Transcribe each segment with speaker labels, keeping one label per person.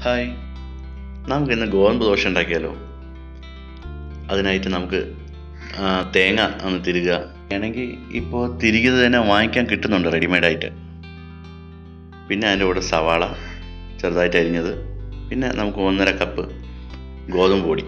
Speaker 1: hi നമുക്കിന്ന് ഗോതമ്പ് ദോശ ഉണ്ടാക്കിയാലോ അതിനായിട്ട് നമുക്ക് ആ, തേങ്ങ ഒന്ന് തിരുകുക വേണമെങ്കിൽ ഇപ്പോൾ തിരികെ തന്നെ വാങ്ങിക്കാൻ കിട്ടുന്നുണ്ട് റെഡിമെയ്ഡായിട്ട് പിന്നെ അതിൻ്റെ കൂടെ സവാള ചെറുതായിട്ട് അരിഞ്ഞത് പിന്നെ നമുക്ക് ഒന്നര കപ്പ് ഗോതമ്പ് പൊടി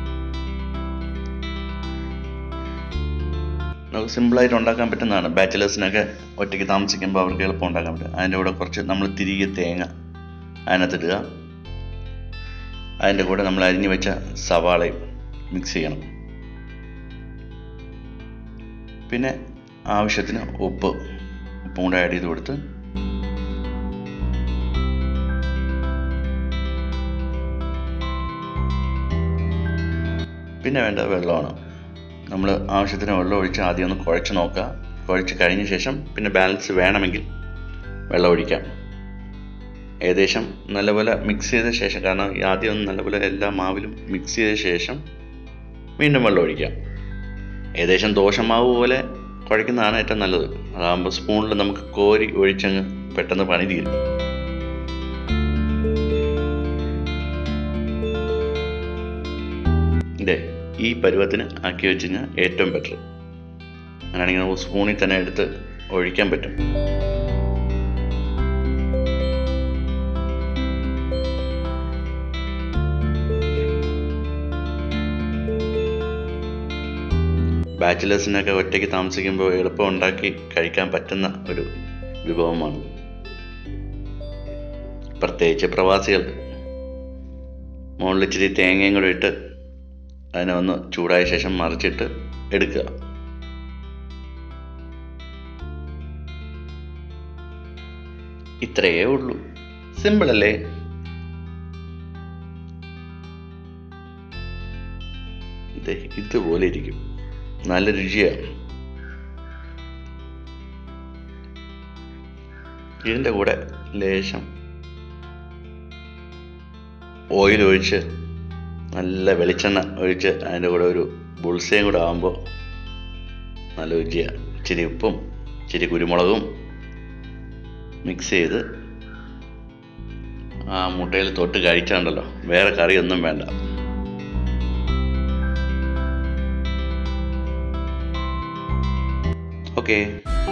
Speaker 1: നമുക്ക് സിമ്പിളായിട്ട് ഉണ്ടാക്കാൻ പറ്റുന്നതാണ് ബാച്ചിലേഴ്സിനൊക്കെ ഒറ്റയ്ക്ക് താമസിക്കുമ്പോൾ അവർക്ക് എളുപ്പം ഉണ്ടാക്കാൻ പറ്റും അതിൻ്റെ കൂടെ കുറച്ച് നമ്മൾ തിരികെ തേങ്ങ അതിനകത്തിടുക അതിൻ്റെ കൂടെ നമ്മൾ അരിഞ്ഞു വെച്ച സവാളയും മിക്സ് ചെയ്യണം പിന്നെ ആവശ്യത്തിന് ഉപ്പ് ഉപ്പും കൂടെ ആഡ് ചെയ്ത് കൊടുത്ത് പിന്നെ വേണ്ടത് വെള്ളമാണ് നമ്മൾ ആവശ്യത്തിന് വെള്ളം ഒഴിച്ച് ആദ്യം ഒന്ന് കുഴച്ച് നോക്കുക കുഴച്ച് കഴിഞ്ഞ ശേഷം പിന്നെ ബാലൻസ് വേണമെങ്കിൽ വെള്ളം ഒഴിക്കാം ഏകദേശം നല്ലപോലെ മിക്സ് ചെയ്ത ശേഷം കാരണം ഈ ആദ്യം ഒന്ന് നല്ലപോലെ എല്ലാ മാവിലും മിക്സ് ചെയ്ത ശേഷം വീണ്ടും വെള്ളം ഒഴിക്കാം ഏകദേശം ദോശമാവ് പോലെ കുഴയ്ക്കുന്നതാണ് ഏറ്റവും നല്ലത് അതാകുമ്പോൾ സ്പൂണിൽ നമുക്ക് കോരി ഒഴിച്ചങ്ങ് പെട്ടെന്ന് പണി തീരും ഇതേ ഈ പരുവത്തിന് ആക്കി വെച്ച് കഴിഞ്ഞാൽ ഏറ്റവും ബെറ്റർ അങ്ങനെയാണെങ്കിൽ നമുക്ക് സ്പൂണിൽ തന്നെ എടുത്ത് ഒഴിക്കാൻ പറ്റും ബാച്ചിലേഴ്സിനൊക്കെ ഒറ്റയ്ക്ക് താമസിക്കുമ്പോൾ എളുപ്പം ഉണ്ടാക്കി കഴിക്കാൻ പറ്റുന്ന ഒരു വിഭവമാണ് പ്രത്യേകിച്ച് പ്രവാസികൾ മുകളിൽ ഇച്ചിരി തേങ്ങയും കൂടെ ഇട്ട് അതിനെ ഒന്ന് ചൂടായ ശേഷം മറിച്ചിട്ട് എടുക്കുക ഇത്രയേ ഉള്ളൂ സിമ്പിൾ അല്ലേ ദേ, ഇതുപോലെ ഇരിക്കും നല്ല രുചിയാണ് ഇതിൻ്റെ കൂടെ ലേശം ഓയിൽ ഒഴിച്ച് നല്ല വെളിച്ചെണ്ണ ഒഴിച്ച് അതിൻ്റെ കൂടെ ഒരു ബുൾസയും കൂടെ ആകുമ്പോൾ നല്ല രുചിയാണ് ഇച്ചിരി ഉപ്പും ഇച്ചിരി കുരുമുളകും മിക്സ് ചെയ്ത് ആ മുട്ടയിൽ തൊട്ട് കഴിച്ചാണ്ടല്ലോ വേറെ കറിയൊന്നും വേണ്ട ഓക്കെ